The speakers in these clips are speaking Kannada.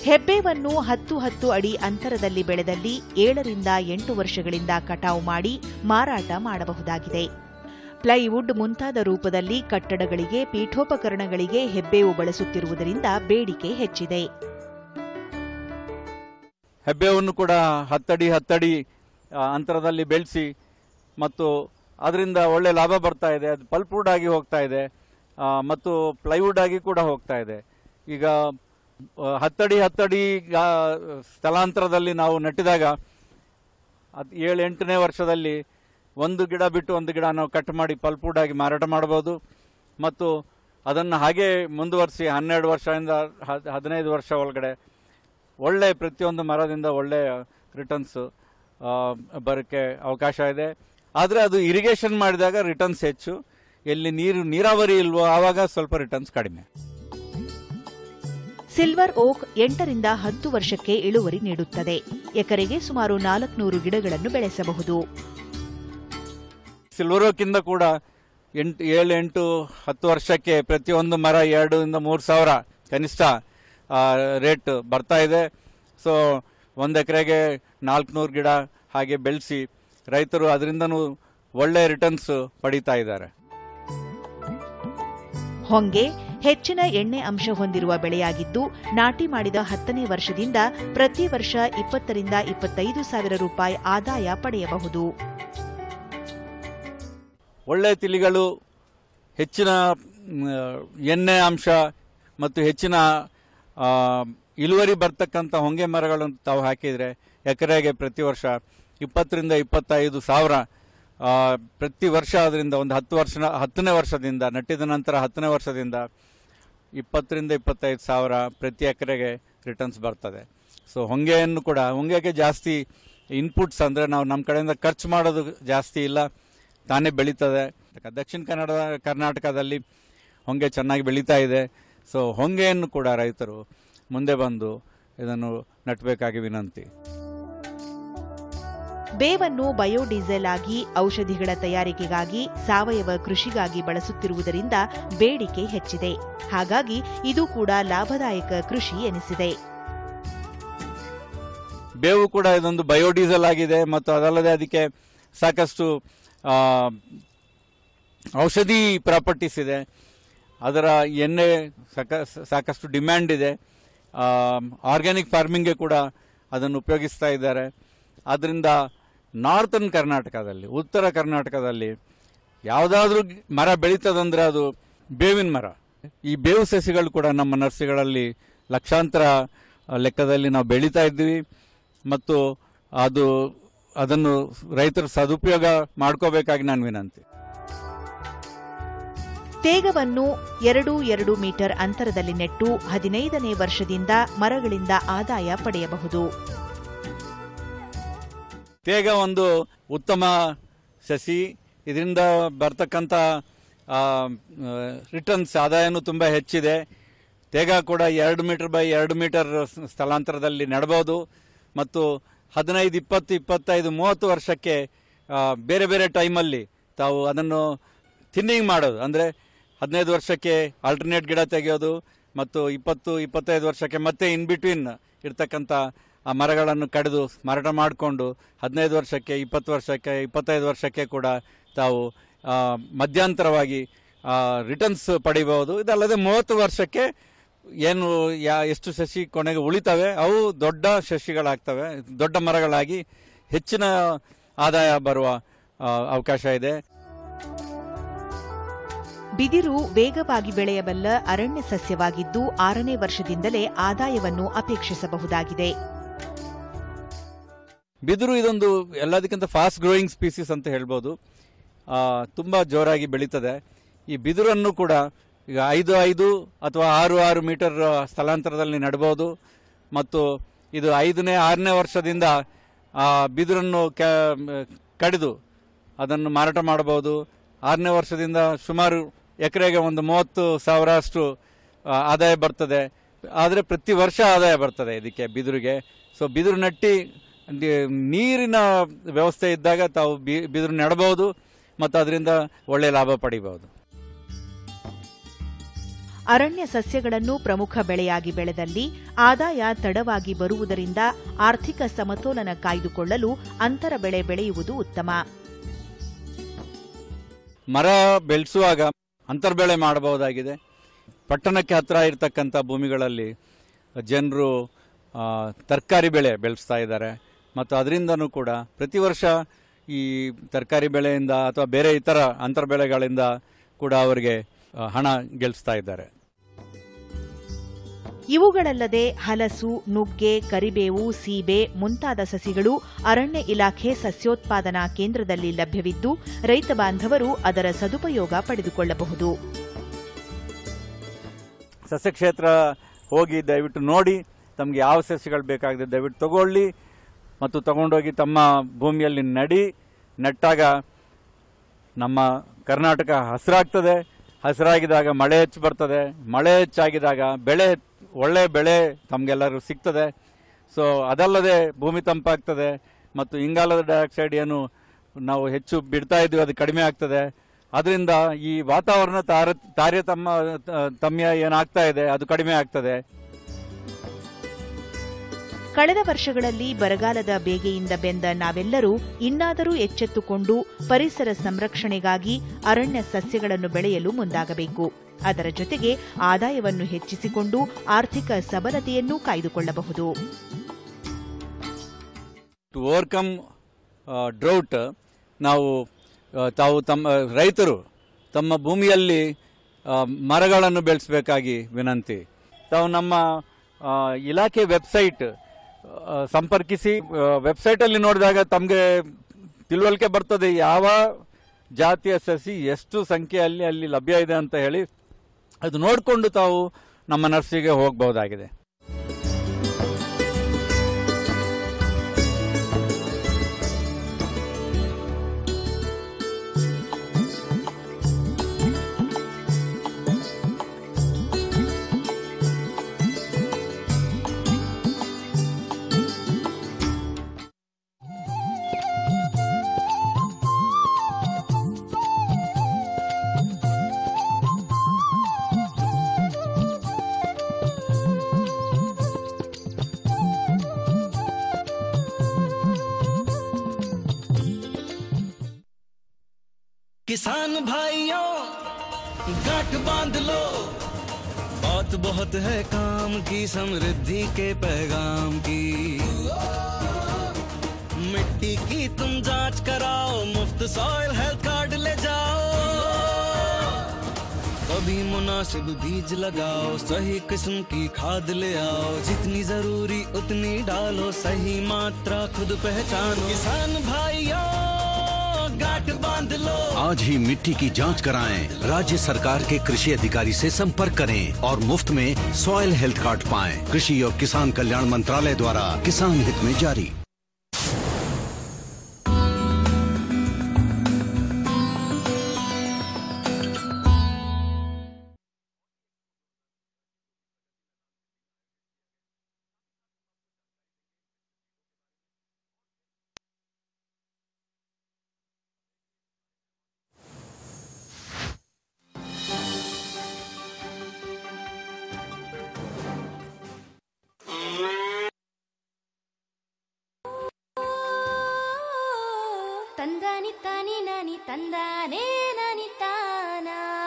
ಹೆಬ್ಬೇವನ್ನು ಹತ್ತು ಹತ್ತು ಅಡಿ ಅಂತರದಲ್ಲಿ ಬೆಳೆದಲ್ಲಿ ಏಳರಿಂದ ಎಂಟು ವರ್ಷಗಳಿಂದ ಕಟಾವು ಮಾಡಿ ಮಾರಾಟ ಮಾಡಬಹುದಾಗಿದೆ ಪ್ಲೈವುಡ್ ಮುಂತಾದ ರೂಪದಲ್ಲಿ ಕಟ್ಟಡಗಳಿಗೆ ಪೀಠೋಪಕರಣಗಳಿಗೆ ಹೆಬ್ಬೇವು ಬಳಸುತ್ತಿರುವುದರಿಂದ ಬೇಡಿಕೆ ಹೆಚ್ಚಿದೆ ಹೆಬ್ಬೇವನ್ನು ಕೂಡ ಹತ್ತಡಿ ಹತ್ತಡಿ ಆ, ಅಂತರದಲ್ಲಿ ಬೆಳೆಸಿ ಮತ್ತು ಅದರಿಂದ ಒಳ್ಳೆ ಲಾಭ ಬರ್ತಾ ಇದೆ ಅದು ಪಲ್ಪ್ವುಡ್ ಆಗಿ ಹೋಗ್ತಾ ಇದೆ ಆ, ಮತ್ತು ಪ್ಲೈವುಡ್ ಆಗಿ ಕೂಡ ಹೋಗ್ತಾ ಇದೆ ಈಗ ಆ, ಹತ್ತಡಿ ಹತ್ತಡಿ ಆ, ಸ್ಥಳಾಂತರದಲ್ಲಿ ನಾವು ನೆಟ್ಟಿದಾಗ ಅದು ಏಳು ಎಂಟನೇ ವರ್ಷದಲ್ಲಿ ಒಂದು ಗಿಡ ಬಿಟ್ಟು ಒಂದು ಗಿಡ ನಾವು ಕಟ್ ಮಾಡಿ ಪಲ್ಪ್ವುಡ್ ಆಗಿ ಮಾರಾಟ ಮಾಡ್ಬೋದು ಮತ್ತು ಅದನ್ನು ಹಾಗೆ ಮುಂದುವರಿಸಿ ಹನ್ನೆರಡು ವರ್ಷದಿಂದ ಹದ್- ಹದಿನೈದು ವರ್ಷ ಒಳಗಡೆ ಒಳ್ಳೆ ಪ್ರತಿಯೊಂದು ಮರದಿಂದ ಒಳ್ಳೆ ರಿಟರ್ನ್ಸ್ ಬರೋಕ್ಕೆ ಅವಕಾಶ ಇದೆ ಆದರೆ ಅದು ಇರಿಗೇಷನ್ ಮಾಡಿದಾಗ ರಿಟರ್ನ್ಸ್ ಹೆಚ್ಚು ಎಲ್ಲಿ ನೀರು ನೀರಾವರಿ ಇಲ್ವೋ ಆವಾಗ ಸ್ವಲ್ಪ ರಿಟರ್ನ್ಸ್ ಕಡಿಮೆ ಸಿಲ್ವರ್ ಓಕ್ ಎಂಟರಿಂದ ಹತ್ತು ವರ್ಷಕ್ಕೆ ಇಳುವರಿ ನೀಡುತ್ತದೆ ಎಕರೆಗೆ ಸುಮಾರು ನಾಲ್ಕುನೂರು ಗಿಡಗಳನ್ನು ಬೆಳೆಸಬಹುದು ಸಿಲ್ವರೋಕಿಂದ ಕೂಡ ಎಂಟು ಏಳು ಎಂಟು ಹತ್ತು ವರ್ಷಕ್ಕೆ ಪ್ರತಿಯೊಂದು ಮರ ಎರಡರಿಂದ ಮೂರು ಸಾವಿರ ಕನಿಷ್ಠ ರೇಟ್ ಬರ್ತಾ ಇದೆ ಸೊ ಒಂದು ಎಕರೆಗೆ ನಾಲ್ಕುನೂರು ಗಿಡ ಹಾಗೆ ಬೆಳೆಸಿ ರೈತರು ಅದರಿಂದನೂ ಒಳ್ಳೆ ರಿಟರ್ನ್ಸ್ ಪಡೀತಾ ಇದ್ದಾರೆ ಹೊಂಗೆ ಹೆಚ್ಚಿನ ಎಣ್ಣೆ ಅಂಶ ಹೊಂದಿರುವ ಬೆಳೆಯಾಗಿದ್ದು ನಾಟಿ ಮಾಡಿದ ಹತ್ತನೇ ವರ್ಷದಿಂದ ಪ್ರತಿ ವರ್ಷ ಇಪ್ಪತ್ತರಿಂದ ಇಪ್ಪತ್ತೈದು ಸಾವಿರ ರೂಪಾಯಿ ಆದಾಯ ಪಡೆಯಬಹುದು ಒಳ್ಳೆ ತಿಳಿಗಳು ಹೆಚ್ಚಿನ ಮ್, ಎಣ್ಣೆ ಅಂಶ ಮತ್ತು ಹೆಚ್ಚಿನ ಆ, ಇಳುವರಿ ಬರ್ತಕ್ಕಂಥ ಹೊಂಗೆ ಮರಗಳನ್ನು ತಾವು ಹಾಕಿದರೆ ಎಕರೆಗೆ ಪ್ರತಿ ವರ್ಷ ಇಪ್ಪತ್ತರಿಂದ ಇಪ್ಪತ್ತೈದು ಸಾವಿರ ಆ, ಪ್ರತಿ ವರ್ಷ ಅದರಿಂದ ಒಂದು ಹತ್ತು ವರ್ಷ ಹತ್ತನೇ ವರ್ಷದಿಂದ ನಟ್ಟಿದ ನಂತರ ಹತ್ತನೇ ವರ್ಷದಿಂದ ಇಪ್ಪತ್ತರಿಂದ ಇಪ್ಪತ್ತೈದು ಸಾವಿರ ಪ್ರತಿ ಎಕರೆಗೆ ರಿಟರ್ನ್ಸ್ ಬರ್ತದೆ ಸೊ ಹೊಂಗೆಯನ್ನು ಕೂಡ ಹೊಂಗೆಗೆ ಜಾಸ್ತಿ ಇನ್ಪುಟ್ಸ್ ಅಂದರೆ ನಾವು ನಮ್ಮ ಕಡೆಯಿಂದ ಖರ್ಚು ಮಾಡೋದು ಜಾಸ್ತಿ ಇಲ್ಲ ತಾನೇ ಬೆಳೀತದೆ ದಕ್ಷಿಣ ಕನ್ನಡ ಕರ್ನಾಟಕದಲ್ಲಿ ಹೊಂಗೆ ಚೆನ್ನಾಗಿ ಬೆಳೀತಾ ಇದೆ ಸೊ ಹೊಂಗೆಯನ್ನು ಕೂಡ ರೈತರು ಮುಂದೆ ಬಂದು ಇದನ್ನು ನಟ್ಟಬೇಕಾಗಿ ವಿನಂತಿ ಬೇವನ್ನು ಬಯೋಡೀಸೆಲ್ ಆಗಿ ಔಷಧಿಗಳ ತಯಾರಿಕೆಗಾಗಿ ಸಾವಯವ ಕೃಷಿಗಾಗಿ ಬಳಸುತ್ತಿರುವುದರಿಂದ ಬೇಡಿಕೆ ಹೆಚ್ಚಿದೆ ಹಾಗಾಗಿ ಇದು ಕೂಡ ಲಾಭದಾಯಕ ಕೃಷಿ ಎನಿಸಿದೆ ಬೇವು ಕೂಡ ಇದೊಂದು ಬಯೋಡೀಸೆಲ್ ಆಗಿದೆ ಮತ್ತು ಅದಲ್ಲದೆ ಅದಕ್ಕೆ ಸಾಕಷ್ಟು ಆ, ಔಷಧಿ ಪ್ರಾಪರ್ಟೀಸ್ ಇದೆ ಅದರ ಎಣ್ಣೆ ಸಾಕ ಸಾಕಷ್ಟು ಡಿಮ್ಯಾಂಡ್ ಇದೆ ಆರ್ಗ್ಯಾನಿಕ್ ಫಾರ್ಮಿಂಗ್ಗೆ ಕೂಡ ಅದನ್ನು ಉಪಯೋಗಿಸ್ತಾ ಇದ್ದಾರೆ ಆದ್ದರಿಂದ ನಾರ್ತನ್ ಕರ್ನಾಟಕದಲ್ಲಿ ಉತ್ತರ ಕರ್ನಾಟಕದಲ್ಲಿ ಯಾವುದಾದ್ರೂ ಮರ ಬೆಳೀತದಂದ್ರೆ ಅದು ಬೇವಿನ ಮರ ಈ ಬೇವು ಸಸಿಗಳು ಕೂಡ ನಮ್ಮ ನರ್ಸರಿಗಳಲ್ಲಿ ಲಕ್ಷಾಂತರ ಆ, ಲೆಕ್ಕದಲ್ಲಿ ನಾವು ಬೆಳೀತಾ ಇದ್ದೀವಿ ಮತ್ತು ಅದು ಅದನ್ನು ರೈತರು ಸದುಪಯೋಗ ಮಾಡ್ಕೋಬೇಕಾಗಿ ನಾನು ವಿನಂತಿ ತೇಗವನ್ನು ಎರಡು ಎರಡು ಮೀಟರ್ ಅಂತರದಲ್ಲಿ ನೆಟ್ಟು ಹದಿನೈದನೇ ವರ್ಷದಿಂದ ಮರಗಳಿಂದ ಆದಾಯ ಪಡೆಯಬಹುದು ತೇಗ ಒಂದು ಉತ್ತಮ ಸಸಿ ಇದರಿಂದ ಬರ್ತಕ್ಕಂಥ ರಿಟರ್ನ್ಸ್ ಆದಾಯನೂ ತುಂಬ ಹೆಚ್ಚಿದೆ ತೇಗ ಕೂಡ ಎರಡು ಮೀಟರ್ ಬೈ ಎರಡು ಮೀಟರ್ ಸ್ಥಳಾಂತರದಲ್ಲಿ ನೆಡಬಹುದು ಮತ್ತು ಹದಿನೈದು ಇಪ್ಪತ್ತು ಇಪ್ಪತ್ತೈದು ಮೂವತ್ತು ವರ್ಷಕ್ಕೆ ಆ, ಬೇರೆ ಬೇರೆ ಟೈಮಲ್ಲಿ ತಾವು ಅದನ್ನು ಥಿನ್ನಿಂಗ್ ಮಾಡೋದು ಅಂದರೆ ಹದಿನೈದು ವರ್ಷಕ್ಕೆ ಆಲ್ಟರ್ನೇಟ್ ಗಿಡ ತೆಗೆಯೋದು ಮತ್ತು ಇಪ್ಪತ್ತು ಇಪ್ಪತ್ತೈದು ವರ್ಷಕ್ಕೆ ಮತ್ತೆ ಇನ್ ಬಿಟ್ವೀನ್ ಇರ್ತಕ್ಕಂಥ ಆ ಮರಗಳನ್ನು ಕಡಿದು ಮಾರಾಟ ಮಾಡಿಕೊಂಡು ಹದಿನೈದು ವರ್ಷಕ್ಕೆ ಇಪ್ಪತ್ತು ವರ್ಷಕ್ಕೆ ಇಪ್ಪತ್ತೈದು ವರ್ಷಕ್ಕೆ ಕೂಡ ತಾವು ಆ, ಮಧ್ಯಂತರವಾಗಿ ರಿಟರ್ನ್ಸ್ ಪಡಿಬಹುದು ಇದಲ್ಲದೆ ಮೂವತ್ತು ವರ್ಷಕ್ಕೆ ಏನು ಯಾ ಎಷ್ಟು ಸಸಿ ಕೊನೆಗೆ ಉಳಿತವೆ ಅವು ದೊಡ್ಡ ಸಸಿಗಳಾಗ್ತವೆ ದೊಡ್ಡ ಮರಗಳಾಗಿ ಹೆಚ್ಚಿನ ಆದಾಯ ಬರುವ ಆ, ಅವಕಾಶ ಇದೆ ಬಿದಿರು ವೇಗವಾಗಿ ಬೆಳೆಯಬಲ್ಲ ಅರಣ್ಯ ಸಸ್ಯವಾಗಿದ್ದು ಆರನೇ ವರ್ಷದಿಂದಲೇ ಆದಾಯವನ್ನು ಅಪೇಕ್ಷಿಸಬಹುದಾಗಿದೆ ಬಿದಿರು ಇದೊಂದು ಎಲ್ಲದಕ್ಕಿಂತ ಫಾಸ್ಟ್ ಗ್ರೋಯಿಂಗ್ ಸ್ಪೀಸೀಸ್ ಅಂತ ಹೇಳ್ಬೋದು ಆ, ತುಂಬ ಜೋರಾಗಿ ಬೆಳೀತದೆ ಈ ಬಿದಿರನ್ನು ಕೂಡ ಈಗ ಐದು ಐದು ಅಥವಾ ಆರು ಆರು ಮೀಟರ್ ಸ್ಥಳಾಂತರದಲ್ಲಿ ನೆಡ್ಬೋದು ಮತ್ತು ಇದು ಐದನೇ ಆರನೇ ವರ್ಷದಿಂದ ಆ ಬಿದಿರನ್ನು ಕ- ಕಡಿದು ಅದನ್ನು ಮಾರಾಟ ಮಾಡಬಹುದು ಆರನೇ ವರ್ಷದಿಂದ ಸುಮಾರು ಎಕರೆಗೆ ಒಂದು ಮೂವತ್ತು ಸಾವಿರ ಅಷ್ಟು ಆ, ಆದಾಯ ಬರ್ತದೆ ಆದರೆ ಪ್ರತಿ ವರ್ಷ ಆದಾಯ ಬರ್ತದೆ ಇದಕ್ಕೆ ಬಿದಿರಿಗೆ ಸೊ ಬಿದಿರು ನಟ್ಟಿ ನಿ- ನೀರಿನ ವ್ಯವಸ್ಥೆ ಇದ್ದಾಗ ತಾವು ಬಿ- ಬಿದಿರು ನೆಡಬಹುದು ಮತ್ತು ಅದರಿಂದ ಒಳ್ಳೆಯ ಲಾಭ ಪಡಿಬಹುದು ಅರಣ್ಯ ಸಸ್ಯಗಳನ್ನು ಪ್ರಮುಖ ಬೆಳೆಯಾಗಿ ಬೆಳೆದಲ್ಲಿ ಆದಾಯ ತಡವಾಗಿ ಬರುವುದರಿಂದ ಆರ್ಥಿಕ ಸಮತೋಲನ ಕಾಯ್ದುಕೊಳ್ಳಲು ಅಂತರ ಬೆಳೆ ಬೆಳೆಯುವುದು ಉತ್ತಮ ಮರ ಬೆಳೆಸುವಾಗ ಅಂತರ್ಬೆಳೆ ಮಾಡಬಹುದಾಗಿದೆ ಪಟ್ಟಣಕ್ಕೆ ಹತ್ತಿರ ಇರತಕ್ಕಂಥ ಭೂಮಿಗಳಲ್ಲಿ ಜನರು ತರಕಾರಿ ಬೆಳೆ ಬೆಳೆಸ್ತಾ ಇದ್ದಾರೆ ಮತ್ತು ಅದರಿಂದನೂ ಕೂಡ ಪ್ರತಿ ವರ್ಷ ಈ ತರಕಾರಿ ಬೆಳೆಯಿಂದ ಅಥವಾ ಬೇರೆ ಇತರ ಅಂತರ್ಬೆಳೆಗಳಿಂದ ಕೂಡ ಅವರಿಗೆ ಆ, ಹಣ ಗಳಿಸ್ತಾ ಇದ್ದಾರೆ ಇವುಗಳಲ್ಲದೆ ಹಲಸು ನುಗ್ಗೆ ಕರಿಬೇವು ಸೀಬೆ ಮುಂತಾದ ಸಸಿಗಳು ಅರಣ್ಯ ಇಲಾಖೆ ಸಸ್ಯೋತ್ಪಾದನಾ ಕೇಂದ್ರದಲ್ಲಿ ಲಭ್ಯವಿದ್ದು ರೈತ ಬಾಂಧವರು ಅದರ ಸದುಪಯೋಗ ಪಡೆದುಕೊಳ್ಳಬಹುದು ಸಸ್ಯ ಕ್ಷೇತ್ರ ಹೋಗಿ ದಯವಿಟ್ಟು ನೋಡಿ ತಮಗೆ ಯಾವ ಸಸ್ಯಗಳು ಬೇಕಾಗಿದೆ ದಯವಿಟ್ಟು ತಗೊಳ್ಳಿ ಮತ್ತು ತಗೊಂಡೋಗಿ ತಮ್ಮ ಭೂಮಿಯಲ್ಲಿ ನಡಿ ನೆಟ್ಟಾಗ ನಮ್ಮ ಕರ್ನಾಟಕ ಹಸಿರಾಗ್ತದೆ ಹಸಿರಾಗಿದಾಗ ಮಳೆ ಹೆಚ್ಚು ಬರ್ತದೆ ಮಳೆ ಹೆಚ್ಚಾಗಿದಾಗ ಬೆಳೆ ಒಳ್ಳೆ ಬೆಳೆ ತಮಗೆಲ್ಲರೂ ಸಿಗ್ತದೆ ಸೊ ಅದಲ್ಲದೆ ಭೂಮಿ ತಂಪಾಗ್ತದೆ ಮತ್ತು ಇಂಗಾಲದ ಡೈಆಕ್ಸೈಡ್ ಏನು ನಾವು ಹೆಚ್ಚು ಬಿಡ್ತಾ ಇದ್ದೀವಿ ಅದು ಕಡಿಮೆ ಆಗ್ತದೆ ಅದರಿಂದ ಈ ವಾತಾವರಣ ತಾರ ತಾರತಮ್ಮ ತಮ್ಯ ಏನಾಗ್ತಾ ಇದೆ ಅದು ಕಡಿಮೆ ಆಗ್ತದೆ ಕಳೆದ ವರ್ಷಗಳಲ್ಲಿ ಬರಗಾಲದ ಬೇಗೆಯಿಂದ ಬೆಂದ ನಾವೆಲ್ಲರೂ ಇನ್ನಾದರೂ ಎಚ್ಚೆತ್ತುಕೊಂಡು ಪರಿಸರ ಸಂರಕ್ಷಣೆಗಾಗಿ ಅರಣ್ಯ ಸಸ್ಯಗಳನ್ನು ಬೆಳೆಯಲು ಮುಂದಾಗಬೇಕು ಅದರ ಜೊತೆಗೆ ಆದಾಯವನ್ನು ಹೆಚ್ಚಿಸಿಕೊಂಡು ಆರ್ಥಿಕ ಸಬಲತೆಯನ್ನೂ ಕಾಯ್ದುಕೊಳ್ಳಬಹುದು ಟು ಓವರ್ಕಮ್ ಡ್ರೌಟ್ ನಾವು ಆ, ತಾವು ತಮ್ಮ ರೈತರು ತಮ್ಮ ಭೂಮಿಯಲ್ಲಿ ಆ, ಮರಗಳನ್ನು ಬೆಳೆಸಬೇಕಾಗಿ ವಿನಂತಿ ತಾವು ನಮ್ಮ ಆ, ಇಲಾಖೆ ವೆಬ್ಸೈಟ್ ಆ, ಸಂಪರ್ಕಿಸಿ ಆ, ವೆಬ್ಸೈಟಲ್ಲಿ ನೋಡಿದಾಗ ತಮಗೆ ತಿಳುವಳಿಕೆ ಬರ್ತದೆ ಯಾವ ಜಾತಿಯ ಸಸಿ ಎಷ್ಟು ಸಂಖ್ಯೆಯಲ್ಲಿ ಅಲ್ಲಿ ಲಭ್ಯ ಇದೆ ಅಂತ ಹೇಳಿ ಅದು ನೋಡಿಕೊಂಡು ತಾವು ನಮ್ಮ ನರ್ಸರಿಗೆ ಹೋಗಬಹುದಾಗಿದೆ किसान भाइयों गांठ बांध लो बात बहुत है काम की समृद्धि के पैगाम की मिट्टी की तुम जांच कराओ मुफ्त सॉइल हेल्थ कार्ड ले जाओ कभी मुनासिब बीज लगाओ सही किस्म की खाद ले आओ जितनी जरूरी उतनी डालो सही मात्रा खुद पहचानो किसान भाइयों गांठ बांध लो आज ही मिट्टी की जांच कराएं राज्य सरकार के कृषि अधिकारी से संपर्क करें और मुफ्त में सॉइल हेल्थ कार्ड पाएं कृषि और किसान कल्याण मंत्रालय द्वारा किसान हित में जारी ತಂದಾನಿ ತಾನಿ ನಾನಿ ತಂದಾನೇ ನಾನಿ ತಾನ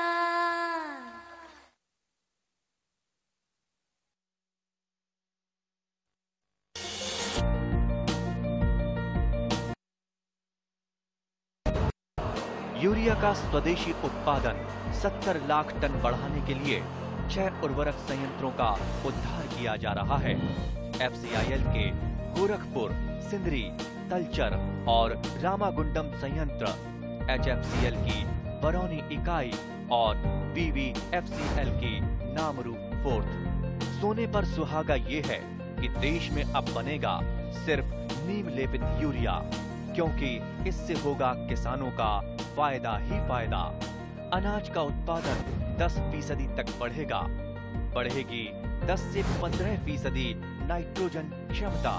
यूरिया का स्वदेशी उत्पादन 70 लाख टन बढ़ाने के लिए छह उर्वरक संयंत्रों का उद्धार किया जा रहा है एफसीआईएल के गोरखपुर सिंदरी तलचर और रामागुंडम संयंत्र एचएफसीएल की बरौनी इकाई और बीवीएफसीएल की नामरू फोर्थ सोने पर सुहागा ये है कि देश में अब बनेगा सिर्फ नीम लेपित यूरिया क्योंकि इससे होगा किसानों का फायदा ही फायदा अनाज का उत्पादन 10 फीसदी तक बढ़ेगा बढ़ेगी 10 से 15 फीसदी नाइट्रोजन क्षमता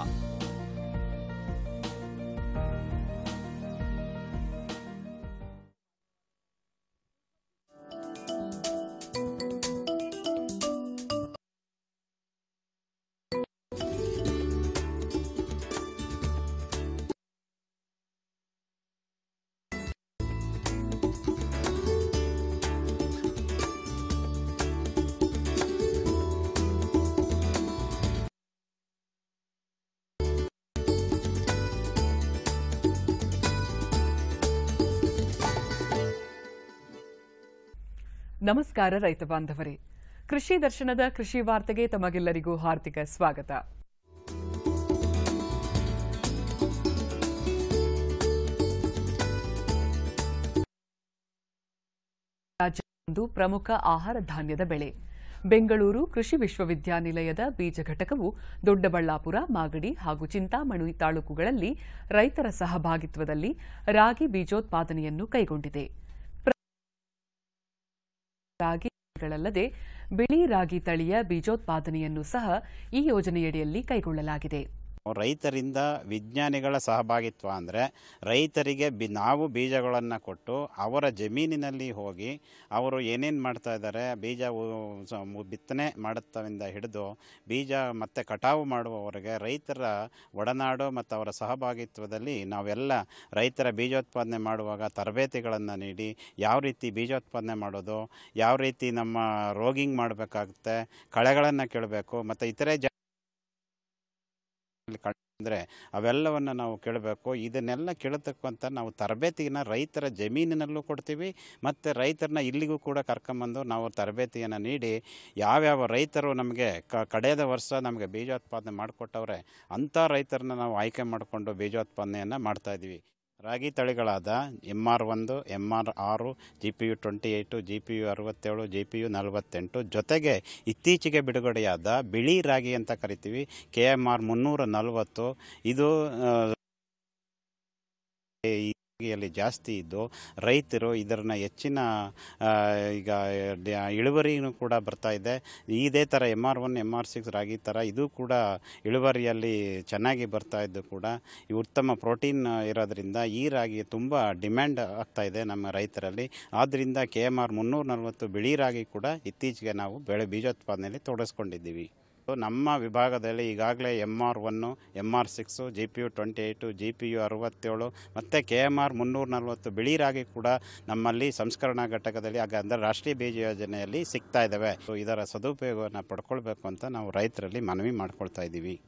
ನಮಸ್ಕಾರ ರೈತ ಬಾಂಧವರೇ ಕೃಷಿ ದರ್ಶನದ ಕೃಷಿ ವಾರ್ತೆಗೆ ತಮಗೆಲ್ಲರಿಗೂ ಹಾರ್ದಿಕ ಸ್ವಾಗತ ರಾಜ್ಯ ಒಂದು ಪ್ರಮುಖ ಆಹಾರ ಧಾನ್ಯದ ಬೆಳೆ ಬೆಂಗಳೂರು ಕೃಷಿ ವಿಶ್ವವಿದ್ಯಾನಿಲಯದ ಬೀಜ ಘಟಕವು ದೊಡ್ಡಬಳ್ಳಾಪುರ ಮಾಗಡಿ ಹಾಗೂ ಚಿಂತಾಮಣಿ ತಾಲೂಕುಗಳಲ್ಲಿ ರೈತರ ಸಹಭಾಗಿತ್ವದಲ್ಲಿ ರಾಗಿ ಬೀಜೋತ್ಪಾದನೆಯನ್ನು ಕೈಗೊಂಡಿದೆ ರಾಗಿಗಳಲ್ಲದೆ ಬಿಳಿ ರಾಗಿ ತಳಿಯ ಬೀಜೋತ್ಪಾದನೆಯನ್ನು ಸಹ ಈ ಯೋಜನೆಯಡಿಯಲ್ಲಿ ಕೈಗೊಳ್ಳಲಾಗಿದೆ ರೈತರಿಂದ ವಿಜ್ಞಾನಿಗಳ ಸಹಭಾಗಿತ್ವ ಅಂದರೆ ರೈತರಿಗೆ ಬಿ ನಾವು ಬೀಜಗಳನ್ನು ಕೊಟ್ಟು ಅವರ ಜಮೀನಿನಲ್ಲಿ ಹೋಗಿ ಅವರು ಏನೇನು ಮಾಡ್ತಾ ಇದ್ದಾರೆ ಬೀಜ ಉ- ಸ- ಮು- ಬಿತ್ತನೆ ಮಾಡುತ್ತವಿಂದ ಹಿಡಿದು ಬೀಜ ಮತ್ತು ಕಟಾವು ಮಾಡುವವರೆಗೆ ರೈತರ ಒಡನಾಡು ಮತ್ತು ಅವರ ಸಹಭಾಗಿತ್ವದಲ್ಲಿ ನಾವೆಲ್ಲ ರೈತರ ಬೀಜೋತ್ಪಾದನೆ ಮಾಡುವಾಗ ತರಬೇತಿಗಳನ್ನು ನೀಡಿ ಯಾವ ರೀತಿ ಬೀಜೋತ್ಪಾದನೆ ಮಾಡೋದು ಯಾವ ರೀತಿ ನಮ್ಮ ರೋಗಿಂಗ್ ಮಾಡಬೇಕಾಗುತ್ತೆ ಕಳೆಗಳನ್ನು ಕೇಳಬೇಕು ಮತ್ತು ಇತರೆ ಜ ಅಂದರೆ ಅವೆಲ್ಲವನ್ನು ನಾವು ಕೇಳಬೇಕು ಇದನ್ನೆಲ್ಲ ಕೇಳತಕ್ಕಂಥ ನಾವು ತರಬೇತಿನ ರೈತರ ಜಮೀನಿನಲ್ಲೂ ಕೊಡ್ತೀವಿ ಮತ್ತು ರೈತರನ್ನ ಇಲ್ಲಿಗೂ ಕೂಡ ಕರ್ಕೊಂಬಂದು ನಾವು ತರಬೇತಿಯನ್ನು ನೀಡಿ ಯಾವ್ಯಾವ ರೈತರು ನಮಗೆ ಕ ಕಡೆಯದ ವರ್ಷ ನಮಗೆ ಬೀಜೋತ್ಪಾದನೆ ಮಾಡಿಕೊಟ್ಟವ್ರೆ ಅಂಥ ರೈತರನ್ನ ನಾವು ಆಯ್ಕೆ ಮಾಡಿಕೊಂಡು ಬೀಜೋತ್ಪಾದನೆಯನ್ನು ಮಾಡ್ತಾಯಿದ್ವಿ ರಾಗಿ ತಳಿಗಳಾದ ಎಮ್ ಆರ್ ಒಂದು ಎಮ್ ಆರ್ ಆರು G P U twenty eight G P U ಅರವತ್ತೇಳು ಜಿ ಪಿ ಯು ನಲವತ್ತೆಂಟು ಜೊತೆಗೆ ಇತ್ತೀಚೆಗೆ ಬಿಡುಗಡೆಯಾದ ಬಿಳಿ ರಾಗಿ ಅಂತ ಕರಿತೀವಿ ಕೆ ಎಮ್ ಆರ್ ಮುನ್ನೂರ ನಲವತ್ತು ಇದು ಆ, ಈ ರಾಗಿಯಲ್ಲಿ ಜಾಸ್ತಿ ಇದ್ದು ರೈತರು ಇದನ್ನ ಹೆಚ್ಚಿನ ಆ, ಈಗ ಡ- ಇಳುವರಿನೂ ಕೂಡ ಬರ್ತಾ ಇದೆ ಇದೇ ಥರ M R one M R six ರಾಗಿ ಥರ ಇದು ಕೂಡ ಇಳುವರಿಯಲ್ಲಿ ಚೆನ್ನಾಗಿ ಬರ್ತಾ ಇದ್ದು ಕೂಡ ಈ ಉತ್ತಮ ಪ್ರೋಟೀನ್ ಇರೋದ್ರಿಂದ ಈ ರಾಗಿ ತುಂಬ ಡಿಮ್ಯಾಂಡ್ ಆಗ್ತಾ ಇದೆ ನಮ್ಮ ರೈತರಲ್ಲಿ ಆದ್ದರಿಂದ ಕೆ ಎಮ್ ಆರ್ ಮುನ್ನೂರ ನಲವತ್ತು ಬಿಳಿ ರಾಗಿ ಕೂಡ ಇತ್ತೀಚೆಗೆ ನಾವು ಬೆಳೆ ಬೀಜೋತ್ಪಾದನೆಯಲ್ಲಿ ತೊಡಗಿಸ್ಕೊಂಡಿದ್ದೀವಿ ಸೊ ನಮ್ಮ ವಿಭಾಗದಲ್ಲಿ ಈಗಾಗಲೇ M R one M R six G P U twenty eight G P U ಅರವತ್ತೇಳು ಮತ್ತು ಕೆ ಎಮ್ ಆರ್ ಮುನ್ನೂರ ನಲವತ್ತು ಬಿಳಿ ರಾಗಿ ಕೂಡ ನಮ್ಮಲ್ಲಿ ಸಂಸ್ಕರಣಾ ಘಟಕದಲ್ಲಿ ಆಗ ಅಂದರೆ ರಾಷ್ಟ್ರೀಯ ಬೀಜ ಯೋಜನೆಯಲ್ಲಿ ಸಿಗ್ತಾ ಇದ್ದಾವೆ ಸೊ ಇದರ ಸದುಪಯೋಗವನ್ನು ಪಡ್ಕೊಳ್ಬೇಕು ಅಂತ ನಾವು ರೈತರಲ್ಲಿ ಮನವಿ ಮಾಡ್ಕೊಳ್ತಾ ಇದ್ದೀವಿ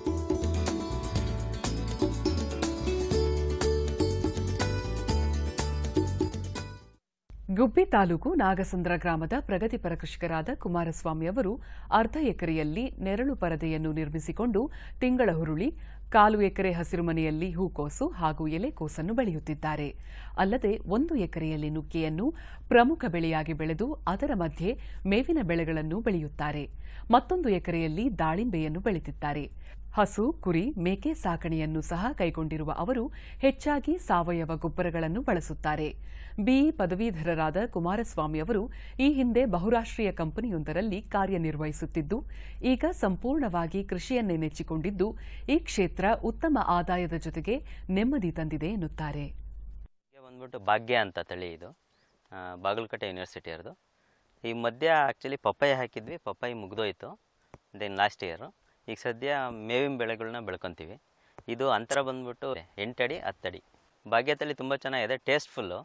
ಗುಬ್ಬಿ ತಾಲೂಕು ನಾಗಸಂದ್ರ ಗ್ರಾಮದ ಪ್ರಗತಿಪರ ಕೃಷಿಕರಾದ ಕುಮಾರಸ್ವಾಮಿ ಅವರು ಅರ್ಧ ಎಕರೆಯಲ್ಲಿ ನೆರಳು ಪರದೆಯನ್ನು ನಿರ್ಮಿಸಿಕೊಂಡು ತಿಂಗಳ ಹುರುಳಿ ಕಾಲು ಎಕರೆ ಹಸಿರುಮನೆಯಲ್ಲಿ ಹೂಕೋಸು ಹಾಗೂ ಎಲೆಕೋಸನ್ನು ಬೆಳೆಯುತ್ತಿದ್ದಾರೆ ಅಲ್ಲದೆ ಒಂದು ಎಕರೆಯಲ್ಲಿ ನುಗ್ಗೆಯನ್ನು ಪ್ರಮುಖ ಬೆಳೆಯಾಗಿ ಬೆಳೆದು ಅದರ ಮಧ್ಯೆ ಮೇವಿನ ಬೆಳೆಗಳನ್ನು ಬೆಳೆಯುತ್ತಾರೆ ಮತ್ತೊಂದು ಎಕರೆಯಲ್ಲಿ ದಾಳಿಂಬೆಯನ್ನು ಬೆಳೆದಿದ್ದಾರೆ ಹಸು ಕುರಿ ಮೇಕೆ ಸಾಕಣೆಯನ್ನು ಸಹ ಕೈಗೊಂಡಿರುವ ಅವರು ಹೆಚ್ಚಾಗಿ ಸಾವಯವ ಗೊಬ್ಬರಗಳನ್ನು ಬಳಸುತ್ತಾರೆ ಬಿಇ ಪದವೀಧರರಾದ ಕುಮಾರಸ್ವಾಮಿ ಅವರು ಈ ಹಿಂದೆ ಬಹುರಾಷ್ಟ್ರೀಯ ಕಂಪನಿಯೊಂದರಲ್ಲಿ ಕಾರ್ಯನಿರ್ವಹಿಸುತ್ತಿದ್ದು ಈಗ ಸಂಪೂರ್ಣವಾಗಿ ಕೃಷಿಯನ್ನೇ ನೆಚ್ಚಿಕೊಂಡಿದ್ದು ಈ ಕ್ಷೇತ್ರ ಉತ್ತಮ ಆದಾಯದ ಜೊತೆಗೆ ನೆಮ್ಮದಿ ತಂದಿದೆ ಎನ್ನುತ್ತಾರೆ ಇದು ಬಂದ್ಬಿಟ್ಟು ಭಾಗ್ಯ ಅಂತ ತಳಿ ಇದು ಆ, ಬಾಗಲಕೋಟೆ ಯೂನಿವರ್ಸಿಟಿಯವ್ರದ್ದು ಈ ಮಧ್ಯ ಆ್ಯಕ್ಚುಲಿ ಪಪ್ಪಾಯಿ ಹಾಕಿದ್ವಿ ಪಪ್ಪಾಯಿ ಮುಗ್ದೋಯ್ತು ದೆನ್ ಲಾಸ್ಟ್ ಇಯರು ಈಗ ಸದ್ಯ ಮೇವಿನ ಬೆಳೆಗಳನ್ನ ಬೆಳ್ಕೊತೀವಿ ಇದು ಅಂತರ ಬಂದ್ಬಿಟ್ಟು ಎಂಟಡಿ ಹತ್ತಡಿ ಭಾಗ್ಯ ತಳಿ ತುಂಬ ಚೆನ್ನಾಗಿದೆ ಟೇಸ್ಟ್ಫುಲ್ಲು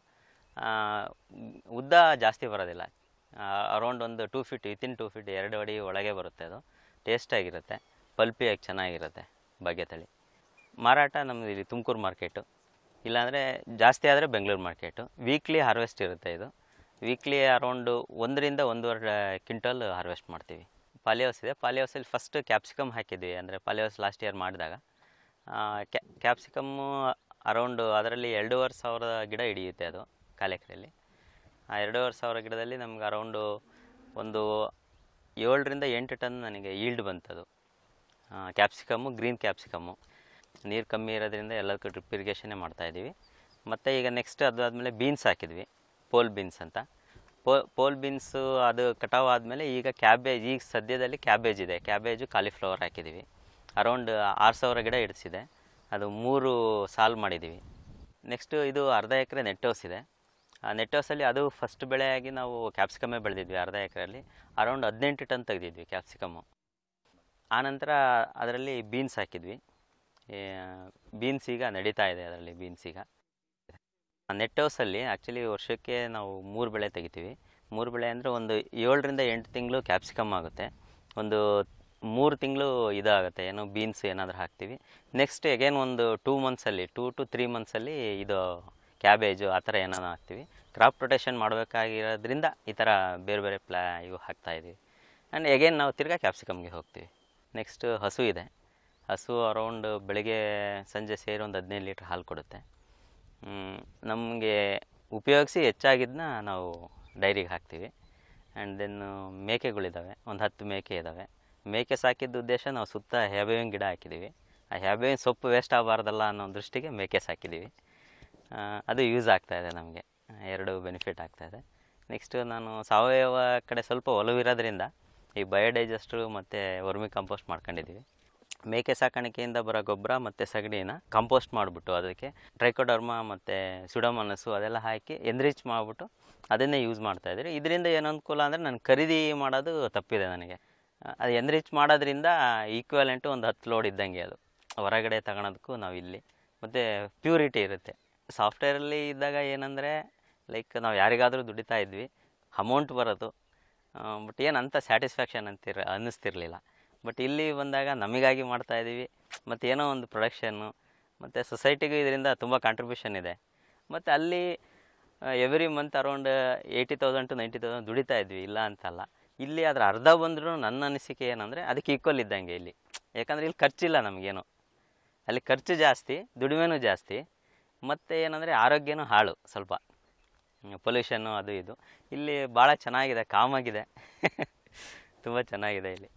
ಉದ್ದ ಜಾಸ್ತಿ ಬರೋದಿಲ್ಲ ಅರೌಂಡ್ ಒಂದು two feet within two feet ಎರಡು ಅಡಿ ಒಳಗೆ ಬರುತ್ತೆ ಅದು ಟೇಸ್ಟಾಗಿರುತ್ತೆ ಪಲ್ಪಿಯಾಗಿ ಚೆನ್ನಾಗಿರುತ್ತೆ ಭಾಗ್ಯ ತಳಿ ಮಾರಾಟ ನಮ್ಮದು ಇಲ್ಲಿ ತುಮಕೂರು ಮಾರ್ಕೆಟು ಇಲ್ಲಾಂದರೆ ಜಾಸ್ತಿ ಆದರೆ ಬೆಂಗಳೂರು ಮಾರ್ಕೆಟು ವೀಕ್ಲಿ ಹಾರ್ವೆಸ್ಟ್ ಇರುತ್ತೆ ಇದು ವೀಕ್ಲಿ ಅರೌಂಡು ಒಂದರಿಂದ ಒಂದೂವರೆ ಕ್ವಿಂಟಲ್ ಹಾರ್ವೆಸ್ಟ್ ಮಾಡ್ತೀವಿ ಪಾಲಿಹೌಸ್ ಇದೆ ಪಾಲಿಹೌಸಲ್ಲಿ ಫಸ್ಟ್ ಕ್ಯಾಪ್ಸಿಕಮ್ ಹಾಕಿದ್ವಿ ಅಂದರೆ ಪಾಲಿಹೌಸ್ ಲಾಸ್ಟ್ ಇಯರ್ ಮಾಡಿದಾಗ ಕ್ಯಾಪ್ಸಿಕಮ್ಮು ಅರೌಂಡು ಅದರಲ್ಲಿ ಎರಡೂವರೆ ಸಾವಿರ ಗಿಡ ಹಿಡಿಯುತ್ತೆ ಅದು ಕಾಲು ಎಕರೆಯಲ್ಲಿ ಆ ಎರಡೂವರೆ ಸಾವಿರ ಗಿಡದಲ್ಲಿ ನಮ್ಗೆ ಅರೌಂಡು ಒಂದು ಏಳರಿಂದ ಎಂಟು ಟನ್ ನನಗೆ ಈಲ್ಡ್ ಬಂತದು ಕ್ಯಾಪ್ಸಿಕಮ್ಮು ಗ್ರೀನ್ ಕ್ಯಾಪ್ಸಿಕಮ್ಮು ನೀರು ಕಮ್ಮಿ ಇರೋದ್ರಿಂದ ಎಲ್ಲದಕ್ಕೂ ಡ್ರಿಪ್ ಇರಿಗೇಷನ್ನೇ ಮಾಡ್ತಾಯಿದ್ದೀವಿ ಮತ್ತು ಈಗ ನೆಕ್ಸ್ಟ್ ಅದಾದಮೇಲೆ ಬೀನ್ಸ್ ಹಾಕಿದ್ವಿ ಪೋಲ್ ಬೀನ್ಸ್ ಅಂತ ಪೋ ಪೋಲ್ ಬೀನ್ಸು ಅದು ಕಟಾವು ಆದಮೇಲೆ ಈಗ ಕ್ಯಾಬೇಜ್ ಈಗ ಸದ್ಯದಲ್ಲಿ ಕ್ಯಾಬೇಜ್ ಇದೆ ಕ್ಯಾಬೇಜು ಕಾಲಿಫ್ಲವರ್ ಹಾಕಿದ್ದೀವಿ ಅರೌಂಡ್ ಆರು ಸಾವಿರ ಗಿಡ ಇಡಿಸಿದೆ ಅದು ಮೂರು ಸಾಲ್ ಮಾಡಿದ್ದೀವಿ ನೆಕ್ಸ್ಟು ಇದು ಅರ್ಧ ಎಕರೆ ನೆಟ್ ಹೌಸ್ ಇದೆ ಆ ನೆಟ್ ಹೌಸಲ್ಲಿ ಅದು ಫಸ್ಟ್ ಬೆಳೆಯಾಗಿ ನಾವು ಕ್ಯಾಪ್ಸಿಕಮ್ಮೇ ಬೆಳೆದಿದ್ವಿ ಅರ್ಧ ಎಕರೆಯಲ್ಲಿ ಅರೌಂಡ್ ಹದಿನೆಂಟು ಟನ್ ತೆಗೆದಿದ್ವಿ ಕ್ಯಾಪ್ಸಿಕಮ್ಮು ಆನಂತರ ಅದರಲ್ಲಿ ಬೀನ್ಸ್ ಹಾಕಿದ್ವಿ ಬೀನ್ಸ್ ಈಗ ನಡೀತಾ ಇದೆ ಅದರಲ್ಲಿ ಬೀನ್ಸ್ ಈಗ ನೆಟ್ ಹೌಸಲ್ಲಿ ಆ್ಯಕ್ಚುಲಿ ವರ್ಷಕ್ಕೆ ನಾವು ಮೂರು ಬೆಳೆ ತೆಗಿತೀವಿ ಮೂರು ಬೆಳೆ ಅಂದರೆ ಒಂದು ಏಳರಿಂದ ಎಂಟು ತಿಂಗಳು ಕ್ಯಾಪ್ಸಿಕಮ್ ಆಗುತ್ತೆ ಒಂದು ಮೂರು ತಿಂಗಳು ಇದಾಗುತ್ತೆ ಏನೋ ಬೀನ್ಸ್ ಏನಾದರೂ ಹಾಕ್ತೀವಿ ನೆಕ್ಸ್ಟ್ ಎಗೇನ್ ಒಂದು ಟೂ ಮಂತ್ಸಲ್ಲಿ ಟೂ ಟು ತ್ರೀ ಮಂತ್ಸಲ್ಲಿ ಇದು ಕ್ಯಾಬೇಜು ಆ ಥರ ಏನಾದ್ರು ಹಾಕ್ತೀವಿ ಕ್ರಾಪ್ ರೊಟೇಷನ್ ಮಾಡಬೇಕಾಗಿರೋದ್ರಿಂದ ಈ ಥರ ಬೇರೆ ಬೇರೆ ಪ್ಲಾ ಇವು ಹಾಕ್ತಾ ಇದ್ದೀವಿ ಆ್ಯಂಡ್ ಎಗೇನ್ ನಾವು ತಿರ್ಗಾ ಕ್ಯಾಪ್ಸಿಕಮ್ಗೆ ಹೋಗ್ತೀವಿ ನೆಕ್ಸ್ಟ್ ಹಸು ಇದೆ ಹಸು ಅರೌಂಡ್ ಬೆಳಗ್ಗೆ ಸಂಜೆ ಸೇರಿ ಒಂದು ಹದಿನೈದು ಲೀಟ್ರ್ ಹಾಲು ಕೊಡುತ್ತೆ ನಮಗೆ ಉಪಯೋಗಿಸಿ ಹೆಚ್ಚಾಗಿದ್ದನ್ನ ನಾವು ಡೈರಿಗೆ ಹಾಕ್ತೀವಿ ಆ್ಯಂಡ್ ದೆನ್ ಮೇಕೆಗಳಿದ್ದಾವೆ ಒಂದು ಹತ್ತು ಮೇಕೆ ಇದ್ದಾವೆ ಮೇಕೆ ಸಾಕಿದ್ದ ಉದ್ದೇಶ ನಾವು ಸುತ್ತ ಹ್ಯಾಬೇವಿನ ಗಿಡ ಹಾಕಿದ್ದೀವಿ ಆ ಹ್ಯಾಬೇವಿನ ಸೊಪ್ಪು ವೇಸ್ಟ್ ಆಗಬಾರ್ದಲ್ಲ ಅನ್ನೋ ದೃಷ್ಟಿಗೆ ಮೇಕೆ ಸಾಕಿದ್ದೀವಿ ಆ, ಅದು ಯೂಸ್ ಆಗ್ತಾಯಿದೆ ನಮಗೆ ಎರಡು ಬೆನಿಫಿಟ್ ಆಗ್ತಾಯಿದೆ ನೆಕ್ಸ್ಟು ನಾನು ಸಾವಯವ ಕಡೆ ಸ್ವಲ್ಪ ಒಲವಿರೋದ್ರಿಂದ ಈ ಬಯೋಡೈಜೆಸ್ಟು ಮತ್ತು ವರ್ಮಿ ಕಂಪೋಸ್ಟ್ ಮಾಡ್ಕೊಂಡಿದ್ದೀವಿ ಮೇಕೆ ಸಾಕಾಣಿಕೆಯಿಂದ ಬರೋ ಗೊಬ್ಬರ ಮತ್ತು ಸಗಣಿನ ಕಂಪೋಸ್ಟ್ ಮಾಡಿಬಿಟ್ಟು ಅದಕ್ಕೆ ಟ್ರೈಕೋಡರ್ಮ ಮತ್ತು ಸುಡಮನಸ್ಸು ಅದೆಲ್ಲ ಹಾಕಿ ಎನ್ರಿಚ್ ಮಾಡಿಬಿಟ್ಟು ಅದನ್ನೇ ಯೂಸ್ ಮಾಡ್ತಾಯಿದ್ದೀರಿ ಇದರಿಂದ ಏನು ಅನುಕೂಲ ಅಂದರೆ ನಾನು ಖರೀದಿ ಮಾಡೋದು ತಪ್ಪಿದೆ ನನಗೆ ಆ, ಅದು ಎನ್ರಿಚ್ ಮಾಡೋದ್ರಿಂದ ಈಕ್ವಲೆಂಟು ಒಂದು ಹತ್ತು ಲೋಡ್ ಇದ್ದಂಗೆ ಅದು ಹೊರಗಡೆ ತಗೊಳೋದಕ್ಕೂ ನಾವು ಇಲ್ಲಿ ಮತ್ತು ಪ್ಯೂರಿಟಿ ಇರುತ್ತೆ ಸಾಫ್ಟ್ವೇರಲ್ಲಿ ಇದ್ದಾಗ ಏನಂದರೆ ಲೈಕ್ ನಾವು ಯಾರಿಗಾದರೂ ದುಡಿತಾ ಇದ್ವಿ ಅಮೌಂಟ್ ಬರೋದು ಬಟ್ ಏನು ಅಂಥ ಸ್ಯಾಟಿಸ್ಫ್ಯಾಕ್ಷನ್ ಅಂತಿರ ಅನ್ನಿಸ್ತಿರ್ಲಿಲ್ಲ ಬಟ್ ಇಲ್ಲಿ ಬಂದಾಗ ನಮಗಾಗಿ ಮಾಡ್ತಾ ಇದ್ದೀವಿ ಮತ್ತು ಏನೋ ಒಂದು ಪ್ರೊಡಕ್ಷನ್ನು ಮತ್ತು ಸೊಸೈಟಿಗೂ ಇದರಿಂದ ತುಂಬ ಕಾಂಟ್ರಿಬ್ಯೂಷನ್ ಇದೆ ಮತ್ತು ಅಲ್ಲಿ every month around eighty thousand to ninety thousand ದುಡಿತಾ ಇದ್ವಿ ಇಲ್ಲ ಅಂತಲ್ಲ ಇಲ್ಲಿ ಅದರ ಅರ್ಧ ಬಂದರೂ ನನ್ನ ಅನಿಸಿಕೆ ಏನಂದರೆ ಅದಕ್ಕೆ ಈಕ್ವಲ್ ಇದ್ದಂಗೆ ಇಲ್ಲಿ ಯಾಕಂದರೆ ಇಲ್ಲಿ ಖರ್ಚಿಲ್ಲ ನಮಗೇನು ಅಲ್ಲಿ ಖರ್ಚು ಜಾಸ್ತಿ ದುಡಿಮೆನೂ ಜಾಸ್ತಿ ಮತ್ತು ಏನಂದರೆ ಆರೋಗ್ಯನೂ ಹಾಳು ಸ್ವಲ್ಪ ಪೊಲ್ಯೂಷನ್ನು ಅದು ಇದು ಇಲ್ಲಿ ಭಾಳ ಚೆನ್ನಾಗಿದೆ ಕಾಮಾಗಿದೆ ತುಂಬ ಚೆನ್ನಾಗಿದೆ ಇಲ್ಲಿ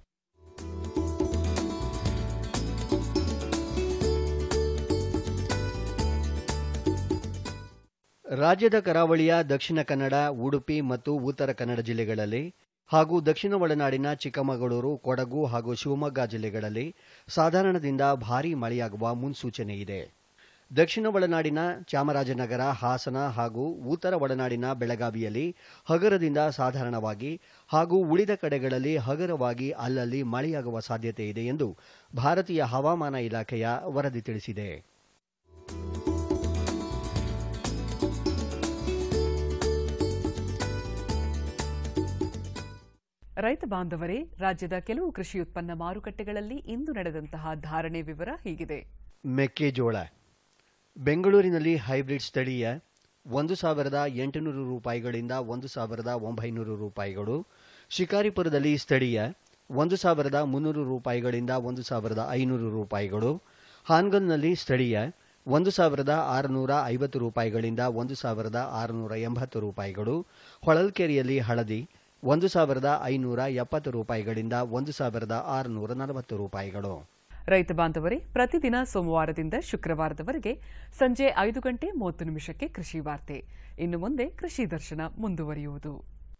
ರಾಜ್ಯದ ಕರಾವಳಿಯ ದಕ್ಷಿಣ ಕನ್ನಡ ಉಡುಪಿ ಮತ್ತು ಉತ್ತರ ಕನ್ನಡ ಜಿಲ್ಲೆಗಳಲ್ಲಿ ಹಾಗೂ ದಕ್ಷಿಣ ಒಳನಾಡಿನ ಚಿಕ್ಕಮಗಳೂರು ಕೊಡಗು ಹಾಗೂ ಶಿವಮೊಗ್ಗ ಜಿಲ್ಲೆಗಳಲ್ಲಿ ಸಾಧಾರಣದಿಂದ ಭಾರೀ ಮಳೆಯಾಗುವ ಮುನ್ಸೂಚನೆ ಇದೆ ದಕ್ಷಿಣ ಒಳನಾಡಿನ ಚಾಮರಾಜನಗರ ಹಾಸನ ಹಾಗೂ ಉತ್ತರ ಒಳನಾಡಿನ ಬೆಳಗಾವಿಯಲ್ಲಿ ಹಗರದಿಂದ ಸಾಧಾರಣವಾಗಿ ಹಾಗೂ ಉಳಿದ ಕಡೆಗಳಲ್ಲಿ ಹಗರವಾಗಿ ಅಲ್ಲಲ್ಲಿ ಮಳೆಯಾಗುವ ಸಾಧ್ಯತೆ ಇದೆ ಎಂದು ಭಾರತೀಯ ಹವಾಮಾನ ಇಲಾಖೆಯ ವರದಿ ತಿಳಿಸಿದೆ ರೈತ ಬಾಂಧವರೇ ರಾಜ್ಯದ ಕೆಲವು ಕೃಷಿ ಉತ್ಪನ್ನ ಮಾರುಕಟ್ಟೆಗಳಲ್ಲಿ ಇಂದು ನಡೆದಂತಹ ಧಾರಣೆ ವಿವರ ಹೀಗಿದೆ ಮೆಕ್ಕೆಜೋಳ ಬೆಂಗಳೂರಿನಲ್ಲಿ ಹೈಬ್ರಿಡ್ ಸ್ಥಳೀಯ ಒಂದು ಸಾವಿರದ ಎಂಟುನೂರು ರೂಪಾಯಿಗಳಿಂದ ಒಂದು ಸಾವಿರದ ಒಂಬೈನೂರು ರೂಪಾಯಿಗಳು ಶಿಕಾರಿಪುರದಲ್ಲಿ ಸ್ಥಳೀಯ ಒಂದು ಸಾವಿರದ ಮುನ್ನೂರು ರೂಪಾಯಿಗಳಿಂದ ಒಂದು ಸಾವಿರದ ಐನೂರು ರೂಪಾಯಿಗಳು ಹಾನ್ಗಲ್ನಲ್ಲಿ ಸ್ಥಳೀಯ ಒಂದು ಸಾವಿರದ ಆರುನೂರ ಐವತ್ತು ರೂಪಾಯಿಗಳಿಂದ ಒಂದು ಸಾವಿರದ ಆರುನೂರ ಎಂಬತ್ತು ರೂಪಾಯಿಗಳು ಹೊಳಲ್ಕೆರೆಯಲ್ಲಿ ಹಳದಿ ಒಂದು ಸಾವಿರದ ಐನೂರ ಎಪ್ಪತ್ತು ರೂಪಾಯಿಗಳಿಂದ ಒಂದು ಸಾವಿರದ ಆರುನೂರ ನಲವತ್ತು ರೂಪಾಯಿಗಳು ರೈತ ಬಾಂಧವರೇ ಪ್ರತಿದಿನ ಸೋಮವಾರದಿಂದ ಶುಕ್ರವಾರದವರೆಗೆ ಸಂಜೆ ಐದು ಗಂಟೆ ಮೂವತ್ತು ನಿಮಿಷಕ್ಕೆ ಕೃಷಿ ವಾರ್ತೆ ಇನ್ನು ಮುಂದೆ ಕೃಷಿ ದರ್ಶನ ಮುಂದುವರಿಯುವುದು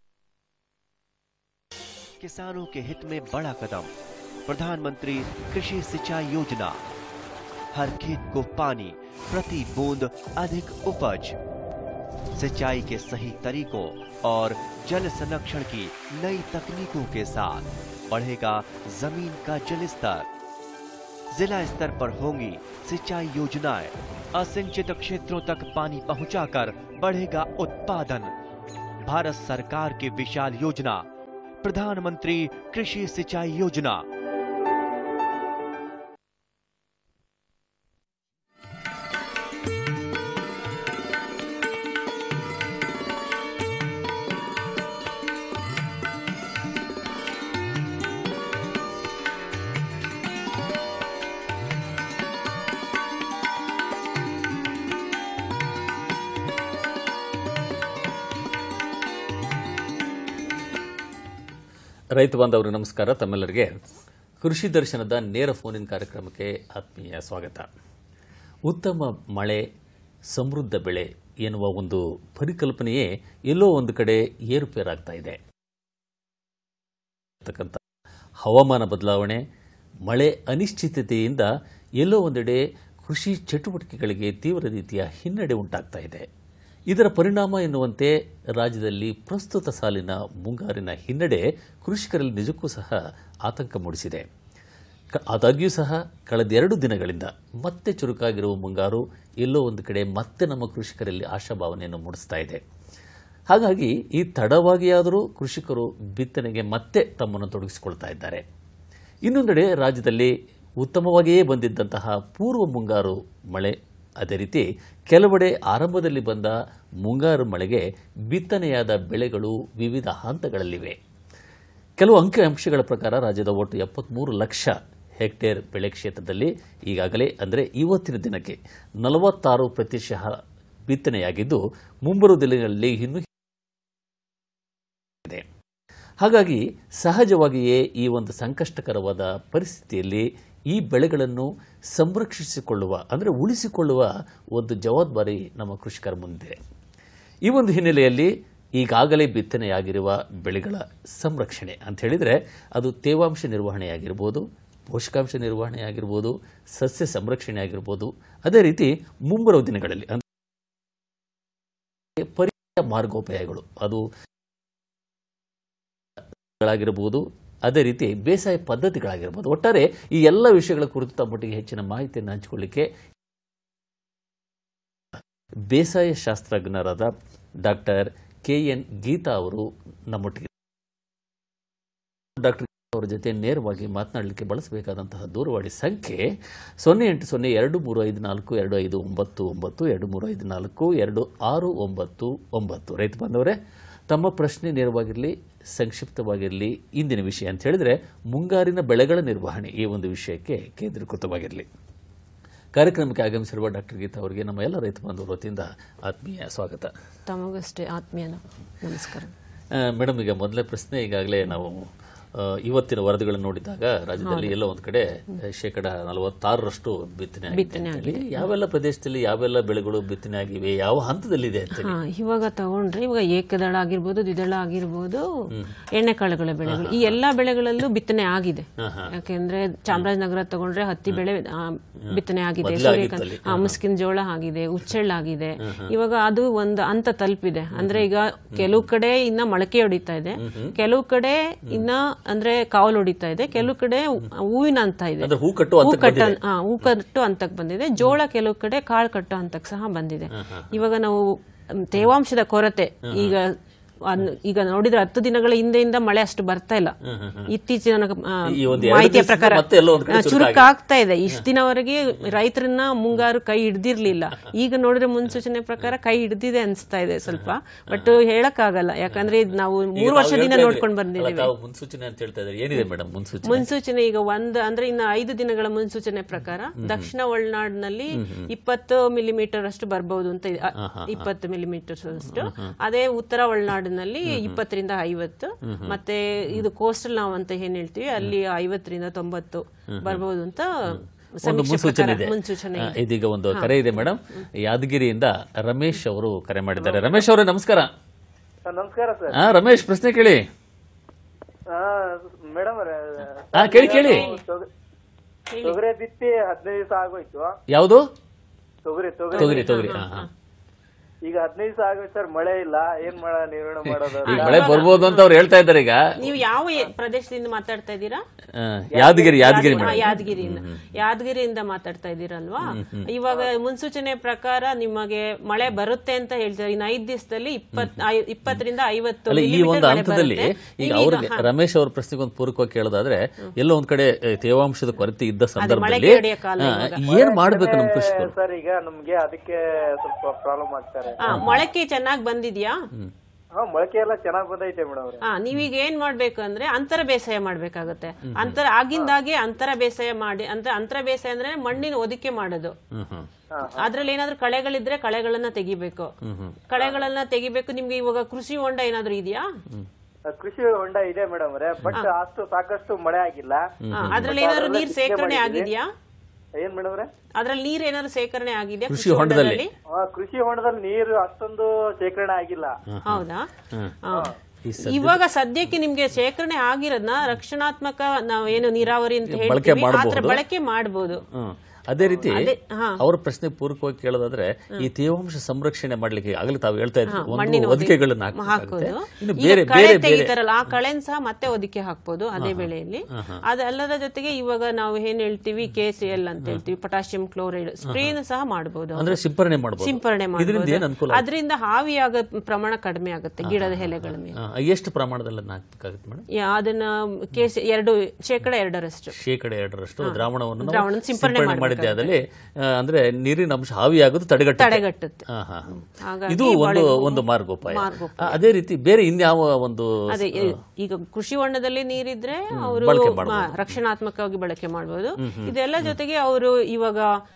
किसानों के हित में बड़ा कदम प्रधानमंत्री कृषि सिंचाई योजना हर खेत को पानी प्रति बूंद अधिक उपज सिंचाई के सही तरीकों और जल संरक्षण की नई तकनीकों के साथ बढ़ेगा जमीन का जल स्तर जिला स्तर पर होंगी सिंचाई योजनाएं असिंचित क्षेत्रों तक पानी पहुंचाकर बढ़ेगा उत्पादन भारत सरकार की विशाल योजना प्रधानमंत्री कृषि सिंचाई योजना ರೈತ ಬಾಂಧವರು ನಮಸ್ಕಾರ ತಮ್ಮೆಲ್ಲರಿಗೆ ಕೃಷಿ ದರ್ಶನದ ನೇರ ಫೋನಿನ್ ಕಾರ್ಯಕ್ರಮಕ್ಕೆ ಆತ್ಮೀಯ ಸ್ವಾಗತ ಉತ್ತಮ ಮಳೆ ಸಮೃದ್ಧ ಬೆಳೆ ಎನ್ನುವ ಒಂದು ಪರಿಕಲ್ಪನೆಯೇ ಎಲ್ಲೋ ಒಂದು ಕಡೆ ಏರುಪೇರಾಗ್ತಾ ಇದೆ ಇರ್ತಕ್ಕಂಥ ಹವಾಮಾನ ಬದಲಾವಣೆ ಮಳೆ ಅನಿಶ್ಚಿತತೆಯಿಂದ ಎಲ್ಲೋ ಒಂದೆಡೆ ಕೃಷಿ ಚಟುವಟಿಕೆಗಳಿಗೆ ತೀವ್ರ ರೀತಿಯ ಹಿನ್ನಡೆ ಉಂಟಾಗ್ತಾ ಇದೆ ಇದರ ಪರಿಣಾಮ ಎನ್ನುವಂತೆ ರಾಜ್ಯದಲ್ಲಿ ಪ್ರಸ್ತುತ ಸಾಲಿನ ಮುಂಗಾರಿನ ಹಿನ್ನಡೆ ಕೃಷಿಕರಲ್ಲಿ ನಿಜಕ್ಕೂ ಸಹ ಆತಂಕ ಮೂಡಿಸಿದೆ ಕ- ಆದಾಗ್ಯೂ ಸಹ ಕಳೆದ ಎರಡು ದಿನಗಳಿಂದ ಮತ್ತೆ ಚುರುಕಾಗಿರುವ ಮುಂಗಾರು ಎಲ್ಲೋ ಒಂದು ಕಡೆ ಮತ್ತೆ ನಮ್ಮ ಕೃಷಿಕರಲ್ಲಿ ಆಶಾಭಾವನೆಯನ್ನು ಮೂಡಿಸ್ತಾ ಇದೆ ಹಾಗಾಗಿ ಈ ತಡವಾಗಿಯಾದರೂ ಕೃಷಿಕರು ಬಿತ್ತನೆಗೆ ಮತ್ತೆ ತಮ್ಮನ್ನು ತೊಡಗಿಸಿಕೊಳ್ತಾ ಇದ್ದಾರೆ ಇನ್ನೊಂದೆಡೆ ರಾಜ್ಯದಲ್ಲಿ ಉತ್ತಮವಾಗಿಯೇ ಬಂದಿದ್ದಂತಹ ಪೂರ್ವ ಮುಂಗಾರು ಮಳೆ ಅದೇ ರೀತಿ ಕೆಲವೆಡೆ ಆರಂಭದಲ್ಲಿ ಬಂದ ಮುಂಗಾರು ಮಳೆಗೆ ಬಿತ್ತನೆಯಾದ ಬೆಳೆಗಳು ವಿವಿಧ ಹಂತಗಳಲ್ಲಿವೆ ಕೆಲವು ಅಂಕಿ ಅಂಶಗಳ ಪ್ರಕಾರ ರಾಜ್ಯದ ಒಟ್ಟು ಎಪ್ಪತ್ಮೂರು ಲಕ್ಷ ಹೆಕ್ಟೇರ್ ಬೆಳೆ ಕ್ಷೇತ್ರದಲ್ಲಿ ಈಗಾಗಲೇ ಅಂದರೆ ಇವತ್ತಿನ ದಿನಕ್ಕೆ ನಲವತ್ತಾರು ಪ್ರತಿಶತ ಬಿತ್ತನೆಯಾಗಿದ್ದು ಮುಂಬರುವ ದಿನಗಳಲ್ಲಿ ಇನ್ನೂ ಇದೆ ಹಾಗಾಗಿ ಸಹಜವಾಗಿಯೇ ಈ ಒಂದು ಸಂಕಷ್ಟಕರವಾದ ಪರಿಸ್ಥಿತಿಯಲ್ಲಿ ಈ ಬೆಳೆಗಳನ್ನು ಸಂರಕ್ಷಿಸಿಕೊಳ್ಳುವ ಅಂದರೆ ಉಳಿಸಿಕೊಳ್ಳುವ ಒಂದು ಜವಾಬ್ದಾರಿ ನಮ್ಮ ಕೃಷಿಕರ ಮುಂದೆ ಈ ಒಂದು ಹಿನ್ನೆಲೆಯಲ್ಲಿ ಈಗಾಗಲೇ ಬಿತ್ತನೆಯಾಗಿರುವ ಬೆಳೆಗಳ ಸಂರಕ್ಷಣೆ ಅಂತ ಹೇಳಿದರೆ ಅದು ತೇವಾಂಶ ನಿರ್ವಹಣೆಯಾಗಿರ್ಬೋದು ಪೋಷಕಾಂಶ ನಿರ್ವಹಣೆಯಾಗಿರ್ಬೋದು ಸಸ್ಯ ಸಂರಕ್ಷಣೆ ಆಗಿರ್ಬೋದು ಅದೇ ರೀತಿ ಮುಂಬರುವ ದಿನಗಳಲ್ಲಿ ಅಂದ್ರೆ ಪರ್ಯಾಯ ಮಾರ್ಗೋಪಾಯಗಳು ಅದು ಗಳಾಗಿರಬಹುದು ಅದೇ ರೀತಿ ಬೇಸಾಯ ಪದ್ಧತಿಗಳಾಗಿರ್ಬೋದು ಒಟ್ಟಾರೆ ಈ ಎಲ್ಲ ವಿಷಯಗಳ ಕುರಿತು ತಮ್ಮೊಟ್ಟಿಗೆ ಹೆಚ್ಚಿನ ಮಾಹಿತಿಯನ್ನು ಹಂಚಿಕೊಳ್ಳಿಕ್ಕೆ ಬೇಸಾಯ ಶಾಸ್ತ್ರಜ್ಞರಾದ ಡಾಕ್ಟರ್ ಕೆ ಎನ್ ಗೀತಾ ಅವರು ನಮ್ಮೊಟ್ಟಿಗೆ ಡಾಕ್ಟರ್ ಅವರ ಜೊತೆ ನೇರವಾಗಿ ಮಾತನಾಡಲಿಕ್ಕೆ ಬಳಸಬೇಕಾದಂತಹ ದೂರವಾಣಿ ಸಂಖ್ಯೆ ಸೊನ್ನೆ ಎಂಟು ಸೊನ್ನೆ ಎರಡು ಮೂರು ಐದು ನಾಲ್ಕು ಎರಡು ಐದು ಒಂಬತ್ತು ಒಂಬತ್ತು ಎರಡು ಮೂರು ಐದು ನಾಲ್ಕು ಎರಡು ಆರು ಒಂಬತ್ತು ಒಂಬತ್ತು ರೈತ ಬಾಂಧವರೇ ತಮ್ಮ ಪ್ರಶ್ನೆ ನೇರವಾಗಿರಲಿ ಸಂಕ್ಷಿಪ್ತವಾಗಿರಲಿ ಇಂದಿನ ವಿಷಯ ಅಂತ ಹೇಳಿದರೆ ಮುಂಗಾರಿನ ಬೆಳೆಗಳ ನಿರ್ವಹಣೆ ಈ ಒಂದು ವಿಷಯಕ್ಕೆ ಕೇಂದ್ರೀಕೃತವಾಗಿರಲಿ ಕಾರ್ಯಕ್ರಮಕ್ಕೆ ಆಗಮಿಸಿರುವ ಡಾಕ್ಟರ್ ಗೀತಾ ಅವರಿಗೆ ನಮ್ಮ ಎಲ್ಲ ರೈತ ಬಾಂಧವರ ವತಿಯಿಂದ ಆತ್ಮೀಯ ಸ್ವಾಗತ ತಮಗಷ್ಟೇ ಆತ್ಮೀಯ ನಮಸ್ಕಾರ ಆ, ಮೇಡಮ್ ಈಗ ಮೊದಲೇ ಪ್ರಶ್ನೆ ಈಗಾಗಲೇ ನಾವು ಆ, ಇವತ್ತಿನ ವರದಿಗಳನ್ನು ನೋಡಿದಾಗ ರಾಜ್ಯದಲ್ಲಿ ಹೌದು. ಎಲ್ಲ ಒಂದ್ ಕಡೆ ಶೇಕಡ ನಲವತ್ತಾರರಷ್ಟು ಬಿತ್ತನೆ ಆಗಿದೆ ಬಿತ್ತನೆ ಅಂತ ಹೇಳಿ. ಆಗಿದೆ. ಯಾವೆಲ್ಲ ಪ್ರದೇಶದಲ್ಲಿ ಯಾವೆಲ್ಲ ಬೆಳೆಗಳು ಬಿತ್ತನೆ ಆಗಿವೆ ಯಾವ ಹಂತದಲ್ಲಿದೆ ಅಂತ ಹಾ ಇವಾಗ ತಗೊಂಡ್ರೆ ಇವಾಗ ಏಕದಳ ಆಗಿರ್ಬೋದು ದ್ವಿದಳ ಆಗಿರ್ಬೋದು ಎಣ್ಣೆಕಾಳುಗಳ ಬೆಳೆಗಳು ಈ ಎಲ್ಲಾ ಬೆಳೆಗಳಲ್ಲೂ ಬಿತ್ತನೆ ಆಗಿದೆ ಯಾಕೆಂದ್ರೆ ಚಾಮರಾಜನಗರ ತಗೊಂಡ್ರೆ ಹತ್ತಿ ಬೆಳೆ ಆ, ಬಿತ್ತನೆ ಆಗಿದೆ ಮೊದ್ಲೇ ಸೂರ್ಯಕಾಂತಿ ಆಗಿತ್ತಲ್ಲಿ. ಆ, ಮುಸ್ಕಿನ ಜೋಳ ಆಗಿದೆ ಉಚ್ಚೆಳ್ಳಾಗಿದೆ ಇವಾಗ ಅದು ಒಂದು ಹಂತ ತಲುಪಿದೆ ಅಂದ್ರೆ ಈಗ ಕೆಲವು ಕಡೆ ಇನ್ನ ಮೊಳಕೆ ಹೊಡಿತಾ ಇದೆ ಕೆಲವು ಕಡೆ ಇನ್ನ ಅಂದ್ರೆ ಕಾವಲು ಹೊಡಿತಾ ಇದೆ ಕೆಲವು ಕಡೆ ಹೂವಿನ ಹಂತ ಇದೆ ಅಂದ್ರೆ ಹೂ ಕಟ್ಟೋ ಹೂ ಹಂತಕ್ಕೆ ಕಟ್ಟ ಬಂದಿದೆ. ಹಾ, ಹೂ ಕಟ್ಟು ಹಂತಕ್ಕೆ ಬಂದಿದೆ ಜೋಳ ಕೆಲವು ಕಡೆ ಕಾಳು ಕಟ್ಟೋ ಹಂತಕ್ಕೆ ಸಹ ಬಂದಿದೆ ಇವಾಗ ನಾವು ಮ್, ತೇವಾಂಶದ ಕೊರತೆ ಈಗ ಅದ್ನ- ಈಗ ನೋಡಿದ್ರೆ ಹತ್ತು ದಿನಗಳ ಹಿಂದೆಯಿಂದ ಮಳೆ ಅಷ್ಟು ಬರ್ತಾ ಇಲ್ಲ ಇತ್ತೀಚಿನ ಆ, ಈ ಒಂದು ಎರಡು ಮಾಹಿತಿಯ ದಿವಸದಿಂದ ಪ್ರಕಾರ ಮತ್ತೆ ಎಲ್ಲೋ ಒಂದ್ ಕಡೆ ಆ, ಚುರುಕಾಗಿದೆ. ಚುರುಕು ಆಗ್ತಾ ಇದೆ ಇಷ್ಟ ದಿನವರೆಗೆ ರೈತರನ್ನ ಮುಂಗಾರು ಕೈ ಹಿಡ್ದಿರ್ಲಿಲ್ಲ ಈಗ ನೋಡಿದ್ರೆ ಮುನ್ಸೂಚನೆ ಪ್ರಕಾರ ಕೈ ಹಿಡ್ದಿದೆ ಅನ್ಸ್ತಾ ಇದೆ ಸ್ವಲ್ಪ ಬಟ್ ಹೇಳಕ್ ಆಗಲ್ಲ ಯಾಕಂದ್ರೆ ಇದ್ ನಾವು ಈಗ ಮೂರು ತಾವು ವರ್ಷದಿಂದ ಹೇಳ್ತಾ ಇದ್ರಿ. ನೋಡ್ಕೊಂಡು ಅಲ್ಲ, ಬಂದಿದ್ದೀವಿ ತಾವು ಮುನ್ಸೂಚನೆ ಅಂತ ಹೇಳ್ತಾ ಇದ್ದಾರೆ ಏನಿದೆ ಮೇಡಮ್ ಮುನ್ಸೂಚನೆ ಮುನ್ಸೂಚನೆ ಈಗ ಒಂದ್ ಅಂದ್ರೆ ಇನ್ನು ಐದು ದಿನಗಳ ಮುನ್ಸೂಚನೆ ಪ್ರಕಾರ ದಕ್ಷಿಣ ಒಳನಾಡಿನಲ್ಲಿ ಹ್ಮ್ ಹ್ಮ್. ಇಪ್ಪತ್ತು ಮಿಲಿಮೀಟರ್ ಅಷ್ಟು ಬರ್ಬಹುದು ಅಂತ ಇದೆ. ಅ, ಹಾ, ಹಾ, ಹಾ. ಇಪ್ಪತ್ತು ಮಿಲಿಮೀಟರ್ ಅಷ್ಟು ಹ್ಮ್ ಹ್ಮ್. ಅದೇ ಉತ್ತರ ಒಳನಾಡಿನಲ್ಲಿ ಇಪ್ಪತ್ತರಿಂದ ಐವತ್ತು ಹ್ಮ್ ಹ್ಮ್. ಮತ್ತೆ ಇದು ಕೋಸ್ಟಲ್ ನಾವು ಅಂತ ಏನ್ ಹೇಳ್ತೀವಿ ಅಲ್ಲಿ ಐವತ್ತರಿಂದ ತೊಂಬತ್ತು ಹ್ಮ್. ಬರ್ಬಹುದು ಅಂತ ಒಂದು ಸಮೀಕ್ಷೆ ಮುನ್ಸೂಚನೆ ಪ್ರಕಾರ ಇದೆ ಮುನ್ಸೂಚನೆ ಆ, ಇದೆ. ಇದೀಗ ಒಂದು ಹಾ. ಕರೆ ಇದೆ ಮೇಡಮ್ ಯಾದಗಿರಿಯಿಂದ ರಮೇಶ್ ಅವರು ಕರೆ ಮಾಡಿದ್ದಾರೆ ರಮೇಶ್ ಅವರೇ ನಮಸ್ಕಾರ ನಮಸ್ಕಾರ ಸರ್ ಹಾ ರಮೇಶ್ ಪ್ರಶ್ನೆ ಕೇಳಿ ಮೇಡಮ್ ಹಾ, ಕೇಳಿ, ಕೇಳಿ. ತೊಗರಿ ಬಿತ್ತಿ ಹದಿನೈದು ದಿವಸ ಆಗೋಯ್ತು ಯಾವುದು ತೊಗರಿ ತೊಗರಿ ತೊಗರಿ ಹಾ ಹಾ ಈಗ ಹದಿನೈದು ದಿವಸ ಆಗೋಯ್ತು ಸರ್ ಮಳೆ ಇಲ್ಲ ಏನ್ ಮಾಡ ನಿರ್ವಹಣೆ ಮಾಡೋದು ಈಗ ಮಳೆ ಬರ್ಬೋದು ಅಂತ ಅವ್ರು ಹೇಳ್ತಾ ಇದ್ದಾರೆ ಈಗ ನೀವು ಯಾವ ಎ- ಪ್ರದೇಶದಿಂದ ಮಾತಾಡ್ತಾ ಇದ್ದೀರಾ ಆ, ಯಾದಗಿರಿ ಯಾದಗಿರಿ ಹಾ, ಮೇಡಮ್ ಯಾದಗಿರಿಯಿಂದ ಯಾದಗಿರಿಯಿಂದ ಮಾತಾಡ್ತಾ ಇದ್ದೀರಲ್ವಾ ಇವಾಗ ಮುನ್ಸೂಚನೆ ಪ್ರಕಾರ ನಿಮಗೆ ಮಳೆ ಬರುತ್ತೆ ಅಂತ ಹೇಳ್ತಾರೆ ಇನ್ನು ಐದ್ ದಿವಸದಲ್ಲಿ ಇಪ್ಪತ್ ಐ- ಇಪ್ಪತ್ತರಿಂದ ಐವತ್ತು ಅಲ್ಲ ಈ millimeter ಒಂದು ಮಳೆ ಹಂತದಲ್ಲಿ ಬರುತ್ತೆ. ಈಗ ನೀವೀಗ- ಅವ್ರಿಗೆ ಹಾ. ರಮೇಶ್ ಅವ್ರ ಪ್ರಶ್ನೆಗೆ ಒಂದು ಪೂರಕವಾಗಿ ಕೇಳೋದಾದ್ರೆ ಎಲ್ಲೋ ಒಂದ್ ಕಡೆ ಏ, ತೇವಾಂಶದ ಕೊರತೆ ಇದ್ದ ಸಂದರ್ಭದಲ್ಲಿ ಮಳೆಗೆ ಹೊಡೆಯೋ ಕಾಲ ಆ, ಇವಾಗ. ಏನ್ ಮಾಡ್ಬೇಕು ನಮ್ ಕೃಷಿಕರು ಸರ್ ಈಗ ನಮ್ಗೆ ಅದಕ್ಕೆ ಸ್ವಲ್ಪ ಪ್ರಾಬ್ಲಮ್ ಆಗ್ತಾರೆ ಹಾ, ಮೊಳಕೆ ಚೆನ್ನಾಗಿ ಬಂದಿದ್ಯಾ ಹಾ ಮೊಳಕೆ ಎಲ್ಲ ಚೆನ್ನಾಗ್ ಬಂದೈತೆ ಮೇಡಮ್ ಅವ್ರೆ ಹಾ ನೀವೀಗ ಏನ್ ಮಾಡ್ಬೇಕು ಅಂದ್ರೆ ಅಂತರ ಬೇಸಾಯ ಮಾಡ್ಬೇಕಾಗತ್ತೆ ಅಂತರ ಆಗಿಂದಾಗೆ ಅಂತರ ಬೇಸಾಯ ಮಾಡಿ ಅಂದ್ರೆ ಅಂತರ ಬೇಸಾಯ ಅಂದ್ರೆ ಮಣ್ಣಿನ ಒದಿಕೆ ಮಾಡೋದು ಅದ್ರಲ್ಲಿ ಏನಾದ್ರೂ ಕಳೆಗಳಿದ್ರೆ ಕಳೆಗಳನ್ನ ತೆಗಿಬೇಕು ಕಳೆಗಳನ್ನ ತೆಗಿಬೇಕು ನಿಮ್ಗೆ ಇವಾಗ ಕೃಷಿ ಹೊಂಡ ಏನಾದ್ರೂ ಇದೆಯಾ ಕೃಷಿ ಹೊಂಡ ಇದೆ ಮೇಡಮ್ ಅವ್ರೆ ಬಟ್ ಅಷ್ಟು ಸಾಕಷ್ಟು ಮಳೆ ಆಗಿಲ್ಲ ಹಾ, ಅದ್ರಲ್ಲಿ ಏನಾದ್ರು ನೀರ್ ಸೇರ್ಕರಣೆ ಆಗಿದ್ಯಾ ಏನ್ ಮೇಡಮ್ ಅವ್ರೆ ಅದ್ರಲ್ಲಿ ನೀರ್ ಏನಾದ್ರು ಸೇರ್ಕರಣೆ ಆಗಿದ್ಯಾ ಕೃಷಿ ಹೊಂಡದಲ್ಲಿ? ಆ, ಕೃಷಿ ಹೊಂಡದಲ್ಲಿ ನೀರು ಅಷ್ಟೊಂದು ಶೇಖರಣೆ ಆಗಿಲ್ಲ ಹೌದಾ ಹ್ಮ್. ಹಾ. ಈ ಸದ್ಯ- ಇವಾಗ ಸದ್ಯಕ್ಕೆ ನಿಮ್ಗೆ ಶೇಖರಣೆ ಆಗಿರೋದ್ನ ರಕ್ಷಣಾತ್ಮಕ ನಾವು ಏನು ನೀರಾವರಿ ಅಂತ ಬಳಕೆ ಹೇಳ್ತೀವಿ ಆತರ ಮಾಡ್ಬೋದು. ಬಳಕೆ ಮಾಡಬಹುದು ಹ್ಮ್. ಅದೇ ರೀತಿ ಅದೇ, ಹಾ. ಅವ್ರ ಪ್ರಶ್ನೆ ಪೂರಕವಾಗಿ ಕೇಳೋದಾದ್ರೆ ಈ ತೇವಾಂಶ ಸಂರಕ್ಷಣೆ ಮಾಡ್ಲಿಕ್ಕೆ ಆಗಲೇ ತಾವು ಹೇಳ್ತಾ ಇದ್ರಿ ಹಾ, ಒಂದು ಮಣ್ಣಿನ ಒದಿ- ಹೊದಿಕೆಗಳನ್ನ ಹಾಕೋದು ಇನ್ನು ಈಗ ಬೇರೆ ಕಳೆ ಬೇರೆ ಬೇರೆ ತೆಗಿತಾರಲ್ಲ ಆ ಕಳೆನ್ ಸಹ ಮತ್ತೆ ಒದಿಕೆ ಹಾಕ್ಬೋದು ಅದೇ ಹಾ, ಹಾ. ಬೆಳೆಯಲ್ಲಿ ಹಾ, ಹಾ. ಅದಲ್ಲದ ಜೊತೆಗೆ ಇವಾಗ ನಾವು ಏನ್ ಹೇಳ್ತೀವಿ ಕೆ ಸಿ ಎಲ್ ಅಂತ ಹೇಳ್ತೀವಿ ಪೊಟ್ಯಾಷಿಯಂ ಕ್ಲೋರೈಡ್ ಸ್ಪ್ರೇನು ಸಹ ಮಾಡಬಹುದು ಅಂದ್ರೆ ಸಿಂಪರಣೆ ಮಾಡ್ಬೋದು. ಸಿಂಪರಣೆ ಇದರಿಂದ ಏನ್ ಅನುಕೂಲ ಆಗುತ್ತೆ? ಅದರಿಂದ ಹಾವಿಯಾಗ ಪ್ರಮಾಣ ಕಡಿಮೆ ಆಗುತ್ತೆ ಗಿಡದ ಎಲೆಗಳ ಮೇಲೆ ಆ, ಎಷ್ಟು ಪ್ರಮಾಣದಲ್ಲಿ ಅದನ್ನ ಹಾಕ್ಬೇಕಾಗುತ್ತೆ ಮೇಡಮ್ ಯಾ- ಅದನ್ನ ಕೇಸ್ ಎರಡು ಶೇಕಡ ಎರಡರಷ್ಟು ಶೇಕಡ ಎರಡರಷ್ಟು ಹಾ. ದ್ರಾವಣವನ್ನು ನಾವು ದ್ರಾವಣ ಸಿಂಪರಣೆ ಸಿಂಪರಣೆ ಮಾಡಿದ ಮಧ್ಯಾಹ್ನದಲ್ಲಿ ಆ, ಅಂದ್ರೆ ನೀರಿನ ಅಂಶ ಹಾವಿಯಾಗೋದು ತಡೆಗಟ್ಟುತ್ತೆ ತಡೆಗಟ್ಟುತ್ತೆ. ಹಾ, ಹಾ, ಹಾ. ಹಾಗಾಗಿ ಇದು ಒಂದು ಬಾಳೆ- ಒಂದು ಮಾರ್ಗೋಪಾಯ ಮಾರ್ಗೋಪಾಯ. ಆ, ಅದೇ ರೀತಿ ಬೇರೆ ಇನ್ಯಾವ ಒಂದು ಅದೇ ಈ- ಈಗ ಕೃಷಿ ಹೊಂಡದಲ್ಲಿ ನೀರಿದ್ರೆ ಅವರು ಬಳಕೆ ಮಾಡ್ಬೋದು. ರಕ್ಷಣಾತ್ಮಕವಾಗಿ ಬಳಕೆ ಮಾಡಬಹುದು ಹ್ಮ್, ಹ್ಮ್. ಇದೆಲ್ಲ ಜೊತೆಗೆ ಅವರು ಇವಾಗ